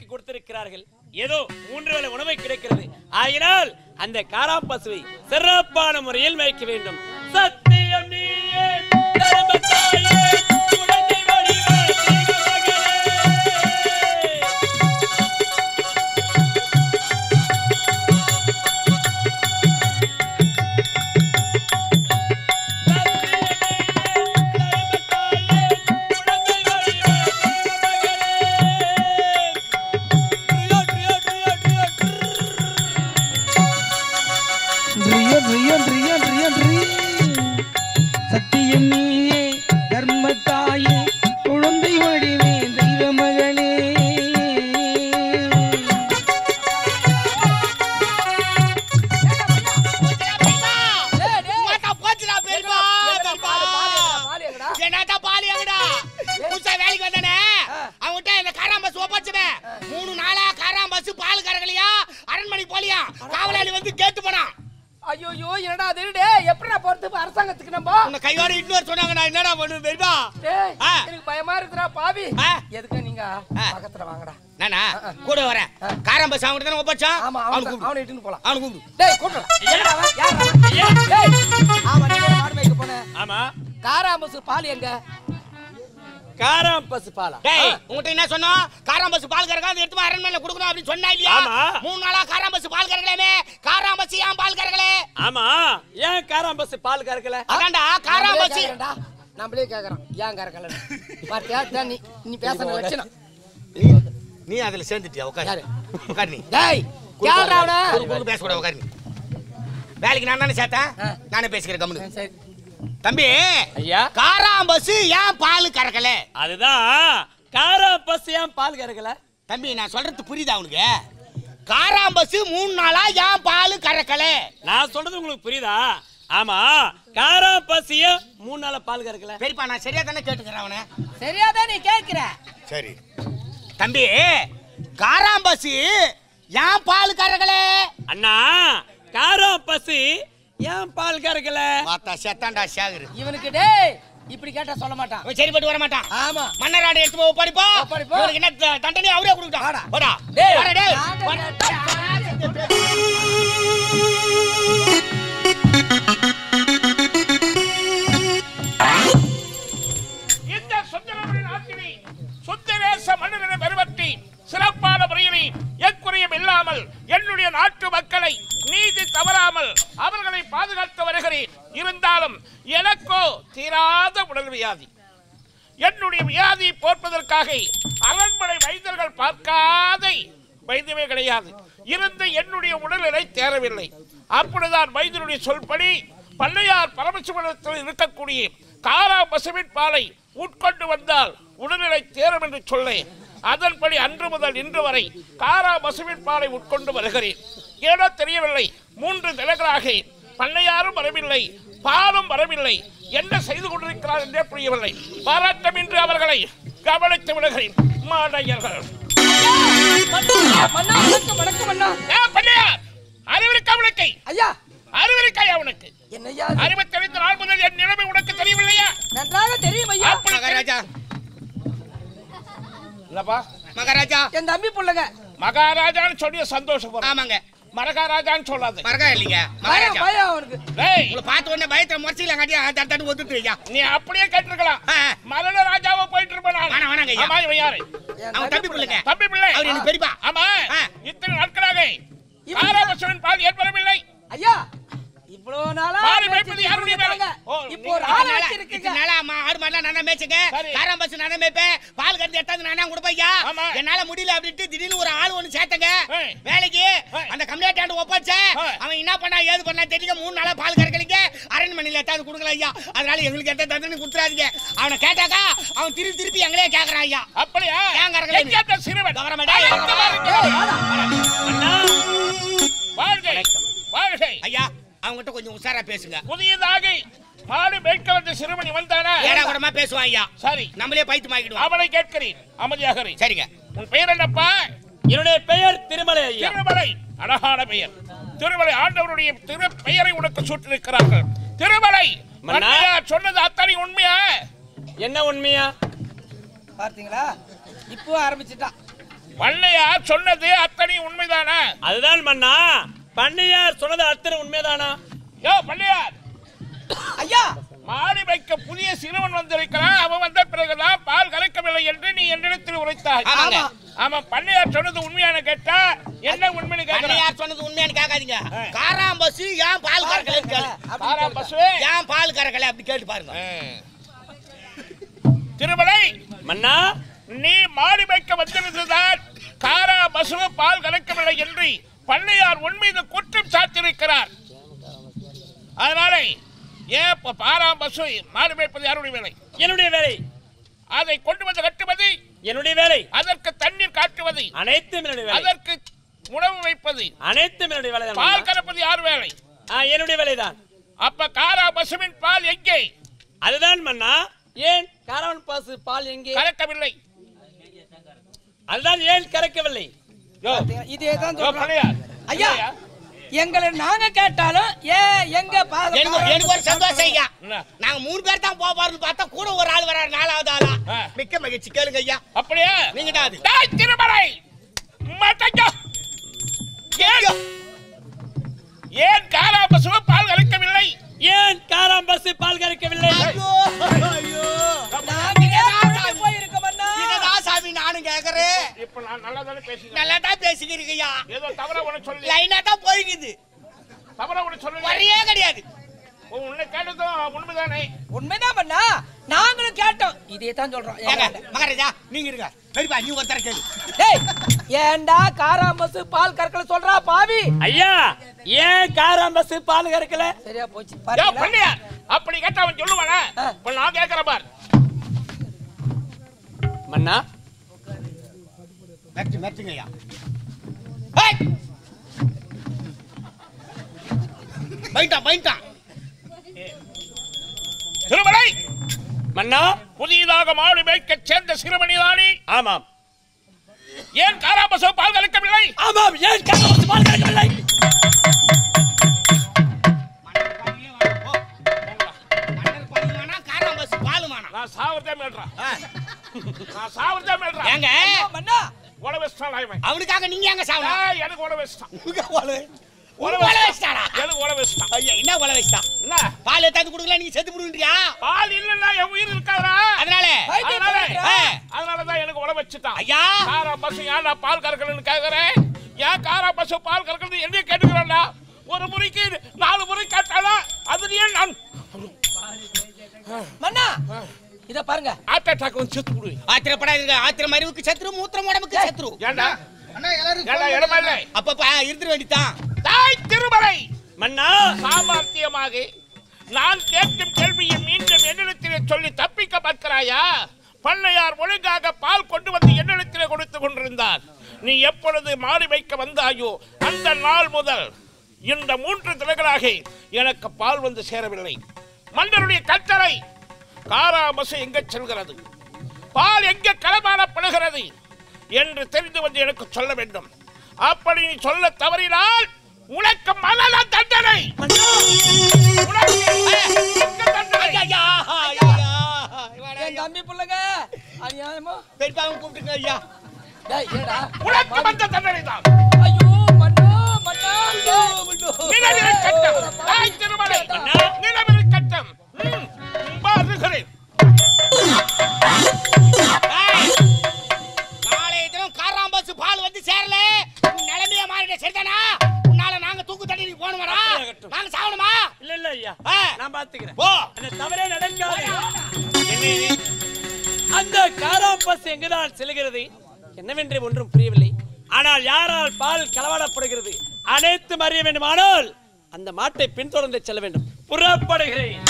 கொடுத்திருக்கிறார்கள் ஏதோ மூன்று வேளை உணவை கிடைக்கிறது ஆயினால் அந்த காராம் பசுவை சிறப்பான முறையில் மேய்க்க வேண்டும் சத்தியம் நீயே தர்மத்தாயே, குழந்தை வடிவ சிவமகளே. ரியன் ரியன் ரியன் ரியன் ரி. சத்தியம் நீயே தர்மத்தாயே குழந்தை வடிவே தெய்வ மகளே மாத்தா போச்சுடா பெரியப்பா பெரியப்பா என்னடா பாலி எங்கடா புதுசா வேலைக்கு வந்தானே அவன்கிட்ட இந்த காராம் பஸ் ஒப்படைச்சுமே மூணு நாளா காராம் பஸ் பால் கறக்கலையா அரண்மனைக்கு போலியா காவலாளி வந்து கேட்டு போனான் ஐயோ என்னடா அது டேய் எப்படிடா போறது அரசாங்கத்துக்கு நம்ம உன்னை கையோட இன்னொரு சொன்னாங்க நான் என்னடா பண்ணுவேன் பெரியப்பா டேய் ஆ. எனக்கு பயமா இருக்குடா பாவி ஆ. எதுக்கு நீங்க ஆ. பக்கத்துல வாங்கடா நானா கூட வரேன் காராம் பஸ் அவன்கிட்ட தானே ஒப்படைச்சான் ஆமா அவனுக்கு அவனுக்கு கூப்பிடு அவனை இட்டுன்னு போலாம் அவனுக்கு கூப்பிடு டேய் கூட்டடா என்னடா அவன்? யார்டா அவன்? டேய் ஆமா நீ வேற மாடு மேய்க்க போன ஆமா காராம்பசு பால் எங்க காராம் பசு பாலா டேய் உன்கிட்ட என்ன சொன்னோம் காராம் பஸ் பால் கறக்க அது எடுத்து போய் அரண்மனையில கொடுக்கணும் அப்படின்னு சொன்னா இல்லையா ஆமா. மூணு நாளா காராம் பஸ் பால் கறக்கலாமே காராம் பஸ் ஏன் பால் கறக்கலே ஆமா ஏன் காராம் பசு பால் கறக்கல அதான்டா காராம் நம்மளே பஸ் கேக்குறேன்டா. நம்மளே கேக்குறோம் ஏன் கறக்கல பாத்தியா இதான் நீ நீ பேசுற லட்சணம் நீ அதுல சேர்ந்துட்டியா உட்காரு யாரு? உட்காரு நீ டேய் கேளுடா அவனை குறுக்கு குறுக்கு பேசக்கூடாது உட்காரு நீ வேலைக்கு நான் தானே சேர்த்தேன் ஆ. நானே பேசிக்கிறேன் கம்முனு சரி தம்பி ஐயா காராம் பஸ் ஏன் பால் கறக்கல அதுதான் காராம் பசு ஏன் பால் கறக்கல தம்பி நான் சொல்றது புரியுதா உனக்கு காராம் பஸ் மூணு நாளா ஏன் பால் கறக்கல நான் சொல்றது உங்களுக்கு புரியுதா ஆமா காராம் பசு ஏன் மூணு நாளா பால் கறக்கல பெரியப்பா நான் சரியா தானே கேட்டுக்கிறேன் அவனை சரியாதான் நீ கேக்குற சரி தம்பி காராம் பஸ் ஏன் பால் கறக்கல அண்ணா காராம் பசு ஏன் பால் கறக்கல பார்த்தா செத்தாண்டா சேகரு இவனுக்கு டேய் இப்படி கேட்டா சொல்ல மாட்டான் அவன் சரிப்பட்டு வர மாட்டான் ஆமா மன்னராடு எடுத்து போய் படிப்பா ஒப்படைப்போம். இவனுக்கு என்ன த- தண்டனை அவரே கொடுக்கட்டும் வாடா. வாடா டேய், வாடா, டேய். நாங்க வாடா. கேட்டா இந்த சுந்தரவரின் ஆட்சியை சுந்தரேச மன்னரினை பெருமற்றி சிறப்பான முறையிலே எக்குறையும் இல்லாமல் என்னுடைய நாட்டு மக்களை நீதி தவறாமல் அவர்களை பாதுகாத்து வருகிறேன் இருந்தாலும் எனக்கோ தீராத உடல் வியாதி என்னுடைய வியாதியை போர்ப்பதற்காக அரண்மனை வைத்தியர்கள் பார்க்காத வைத்தியமே கிடையாது இருந்த என்னுடைய உடல்நிலை தேரவில்லை அப்படிதான் வைத்தியருடைய சொல்படி பள்ளையார் பரமசிவனத்தில் இருக்கக்கூடிய காரா பசுவின் பாலை உட்கொண்டு வந்தால் உடல்நிலை தேரும் என்று சொல்லேன் அதன்படி அன்று முதல் இன்று வரை காரா பசுவின் பாலை உட்கொண்டு வருகிறேன் ஏனோ தெரியவில்லை மூன்று நிலைகளாக பண்ணையாரும் வரவில்லை பாலும் வரவில்லை என்ன செய்து கொண்டிருக்கிறார் என்றே புரியவில்லை பாராட்டமின்றி அவர்களை கவனித்து விடுகிறேன் மாடையர்கள் மன்னா மன்னா வணக்கம் வணக்கம் மன்னா ஏ பண்ணையார் அறிவிருக்க அவனுக்கு ஐயா அறிவிருக்காய் அவனுக்கு என்னய்யா அறிவு தெரிந்த நாள் முதல் என் நிலைமை உனக்கு தெரியவில்லையா நன்றாக தெரியும் ஐயா அப்படி மகாராஜா இல்லப்பா மகாராஜா என் தம்பி புள்ளைங்க மகாராஜான்னு சொல்லி சந்தோஷம் ஆமாங்க மரகாராஜான்னு சொல்லாது மரகா இல்லைங்க பயம் மகாராஜா பயம் அவனுக்கு டேய் உங்களை பார்த்த உடனே பயத்துல முறைச்சில காட்டியா தட்டு தட்டு ஒத்துட்டு ஐயா நீ அப்படியே கேட்டிருக்கலாம் ஆ. மரண ராஜாவா போயிட்டு இருப்பேன் நான். வேணாம், வேணாங்க ஐயா. ஆமா இவன் யாரு என் அவன் தம்பி பிள்ளைங்க தம்பி பிள்ளை அவர் எனக்கு பெரியப்பா ஆமா ஆ. இத்தனை நாட்களாக இவன் காராபசுவின் பால் ஏற்படவில்லை ஐயா இவ்வளவு நாளா மாடு மேய்ச்சிட்டு மேய்ப்பது யாருடைய வேலை? இருக்காங்க. ஓ, இப்போ ஒரு நீங்க ஆள் இதனால- வச்சிருக்கீங்க இதனால அம்மா ஆடு மாடலாம் நானே மேய்ச்சுங்க சரி. காராம் பஸ் நானே மேய்ப்பேன் பால் கறந்து எடுத்தாந்து நானே கொடுப்பேன் ஐயா ஆமா. என்னால முடியல அப்படின்ட்டு திடீர்னு ஒரு ஆள் ஒண்ணு சேர்த்தங்க ஏய். வேலைக்கு ஏய். அந்த கம்யூனிட்டி ஆண்டு ஒப்படைச்சேன் ஏய். அவன் என்ன பண்ணா ஏது பண்ணா தெரியல மூணு நாளா பால் கறக்கலிங்க அரண்மனையில எட்டாவது கொடுக்கல ஐயா அதனால எங்களுக்கு எட்ட தந்தனை கொடுத்துறாதீங்க அவனை கேட்டாக்கா அவன் திருப்பி திருப்பி எங்களே கேக்குறான் ஐயா அப்படியா ஏன் கறக்கல நீ? எங்க அந்த சிறுவன் கவரமேடா, அவன் ஏன் எங்க கறக்கல? பாருங்க. அண்ணா வாழ்கை வாழ்கை ஐயா அவங்ககிட்ட கொஞ்சம் உஷாரா பேசுங்க புதியதாக மாடு மேய்க்க வந்த சிறுவன் இவன் தானே ஏடா கூடமா பேசுவான் ஐயா சரி நம்மளே பைத்து மாக்கிடுவோம் அவனை கேட்கிறேன் அமைதியாக இரு. சரிங்க உன் பெயர் என்னப்பா என்னுடைய பெயர் திருமலை ஐயா திருமலை அழகான பெயர் திருமலை ஆண்டவருடைய திரு பெயரை உனக்கு சூட்டிருக்கிறார்கள் திருமலை மன்னா. மன்னியா, சொன்னது அத்தனை உண்மையா என்ன உண்மையா பார்த்தீங்களா இப்போ ஆரம்பிச்சிட்டான் பண்ணையார் சொன்னது அத்தனை உண்மைதானா அதுதான் மன்னா பண்ணையார் சொன்னது அத்தனை உண்மைதானா யோ பண்ணையார் ஐயா மாடி வைக்க புதிய சிறுவன் வந்திருக்கிறான் அவன் வந்த பிறகுதான் பால் கலக்கவில்லை என்று நீ என்னிடத்தில் உரைத்தாய் ஆமாங்க. ஆமா பண்ணையார் சொன்னது உண்மையான கேட்டா என்ன உண்மைன்னு கேட்கிறேன் அண்ணையார் சொன்னது உண்மையானு கேட்காதீங்க காராம் பஸ் ஏன் பால் கறக்கலன்னு கேளு பாரா பசுவே ஏன் பால் கறக்கல அப்படி கேட்டு பாருங்க திருமலை மன்னா நீ மாடி வைக்க வந்திருந்ததால் காரா பசுவு பால் கலக்கவில்லை என்று பண்ணையார் உன் மீது குற்றம் சாட்டியிருக்கிறார் அதனால ஏன் இப்ப பாரா பசு மாடு மேய்ப்பது யாருடைய வேலை என்னுடைய வேலை அதை கொண்டு வந்து கட்டுவது என்னுடைய வேலை அதற்கு தண்ணீர் காட்டுவது அனைத்தும் என்னுடைய வேலை அதற்கு உணவு வைப்பது அனைத்தும் என்னுடைய வேலை பால் கறப்பது யார் வேலை என்னுடைய வேலைதான் அப்ப காரா பசுவின் பால் எங்கே அதுதான் மன்னா ஏன் காரவன் பாசு பால் எங்கே கலக்கவில்லை அதுதான் ஏன் கறக்கவில்லை யோ, இதே தான் யோ, சொல்றேன் பண்ணையார். ஐயா எங்களை நாங்க கேட்டாலும் ஏ எங்க எனக்கு எனக்கு ஒரு சந்தோஷம் ஐயா என்ன? நாங்க மூணு பேர் தான் போக போறோம்னு பார்த்தா கூட ஒரு ஆள் வராரு நாலாவது ஆளா ஆ. மிக்க மகிழ்ச்சி கேளுங்க ஐயா அப்படியே நீங்க தான் அது டேய், திருமலை மாட்டேங்க. ஏன் ஏன் காரா பசுவு பால் கலக்கவில்லை ஏன் காராம் பசு பால் கறக்கவில்லை ஐயோ ஐயோ நாங்க ஏன் போயிருக்கோம்னா இததான் சாமி நானும் கேக்குறேன் இப்ப நான் நல்லா தானே பேசுகிறேன் நல்லா தான் பேசிக்கிறீங்க ஐயா ஏதோ தவற உன சொல்லி லைனா தான் போய்க்குது தவற உன சொல்லி வரையே கிடையாது உன்னை கேட்டதும் உண்மைதானே உண்மைதான் பண்ணா நாங்களும் கேட்டோம் இதே தான் சொல்றோம் ஏங்க, எங்க- மகாராஜா நீங்க இருங்க பெரியப்பா நீ ஒருத்தர கேளு டேய் ஏன்டா காராமசு பால் கற்களை சொல்றா பாவி ஐயா ஏன் காராம் பசு பால் கறக்கல சரியா போச்சு யோ, பாத்தீங்களா? பண்ணியார் அப்படி கேட்டா அவன் சொல்லுவானா ஆ. இப்ப நான் கேட்கிறேன் பார் மன்னா மெச்சு மெச்சுங்க ஐயா பைட்டான் பைட்டான் திருமலை மன்னா புதிதாக மாடு மேய்க்க சேர்ந்த சிறுமணிதானே ஆமாம் ஏன் காரா பசுவு பால் கலக்கவில்லை ஆமாம் ஏன் காராம் பசு பால் கறக்கவில்லை நான் சாவதே மேல்றான் நான் சாவதே மேல்றான் ஏங்க மன்னா உழவெஸ்டான் அவன் அவனுக்காக நீங்க எங்க சாவணும் ஏய், எனக்கு உழவெஸ்டான் உழவு வச்சிட்டாடா எனக்கு உழவெஸ்டான் ஐயா என்ன உழவு வச்சிட்டான் என்ன பால் எடுத்தாந்து கொடுக்கல நீங்க செத்து புடுங்கிறியா பால் இல்லன்னா என் உயிர் இருக்காதா அதனால பைத்தியம் அதனால பிடிக்கிறா. அதனாலதான் எனக்கு உழ வச்சுட்டான் ஐயா காரா பசு ஏன் நான் பால் கறக்கலன்னு கேக்குறேன் ஏன் காரா பசு பால் கறக்கறது என்ன கேட்டுக்கிறேன்டா ஒரு முறைக்கு நாலு முறை கேட்டாலா அதுலயே நான் மன்னா இத பாருங்க ஹார்ட் அட்டாக் வந்து செத்து விடுவேன் ஆத்திரப்படாதீங்க ஆத்திரம் அறிவுக்கு சத்ரு மூத்திரம் உடம்புக்கு சத்ரு ஏண்டா ஏண்டா இடமா இல்லை அப்பப்ப இருந்துட வேண்டியதான் தாய் திருமலை மன்னா சாமர்த்தியமாக நான் கேட்கும் கேள்வியை மீண்டும் என்னிடத்திலே சொல்லி தப்பிக்க பார்க்கிறாயா பண்ணையார் ஒழுங்காக பால் கொண்டு வந்து என்னிடத்திலே கொடுத்து கொண்டிருந்தார் நீ எப்பொழுது மாறி வைக்க வந்தாயோ அந்த நாள் முதல் இந்த மூன்று தினங்களாக எனக்கு பால் வந்து சேரவில்லை மன்னருடைய கட்டளை காராமசு எங்க செல்கிறது பால் எங்கே களமாடப்படுகிறது என்று தெரிந்து வந்து எனக்கு சொல்ல வேண்டும் அப்படி நீ சொல்ல தவறினால் உனக்கு மரண தண்டனை உனக்கு மிக்க தண்டனை. ஐயா ஐயா என் தம்பி பிள்ளைங்க அநியாயமா பெரியப்பாவும் கூப்பிட்டுங்க ஐயா டேய் ஏடா உனக்கு வந்த தண்டனை தான் ஐயோ மன்னா மன்னா நிலவிலை கட்டம் தாய் திருமலை நிலவிலை கட்டம் ம், வருகிறேன் ஏய், நாளைய தினம் காராம் பஸ் பால் வந்து சேரல உன் நிலைமைய மாறிட சரிதானா உன்னால நாங்க தூக்கு தண்ணி போகணுமாடா நாங்க சாவணுமா இல்ல இல்ல ஐயா ஆ. நான் பாத்துக்கிறேன் போ அந்த தவறே நடக்காது என்ன இது? அந்த காராம் பஸ் எங்குதான் செல்கிறது என்னவென்று ஒன்றும் புரியவில்லை ஆனால் யாரால் பால் களவாடப்படுகிறது அனைத்தும் அறிய வேண்டுமானால் அந்த மாட்டை பின்தொடர்ந்து செல்ல வேண்டும் புறப்படுகிறேன்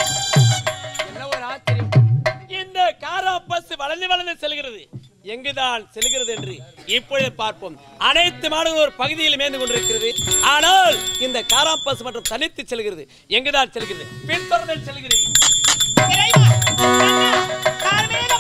என்ன ஒரு ஆச்சரியம் இந்த காரா பஸ் வளர்ந்து வளர்ந்து செல்கிறது எங்குதான் எங்குதான் செல்கிறது என்று இப்பொழுது பார்ப்போம் அனைத்து மாடுகளும் ஒரு பகுதியில் மேய்ந்து கொண்டிருக்கிறது ஆனால் இந்த காராம்பஸ் மற்றும் தனித்து செல்கிறது எங்குதான் செல்கிறது பின்தொடர்ந்து செல்கிறது இறைவா, கண்ணா, கார்மேக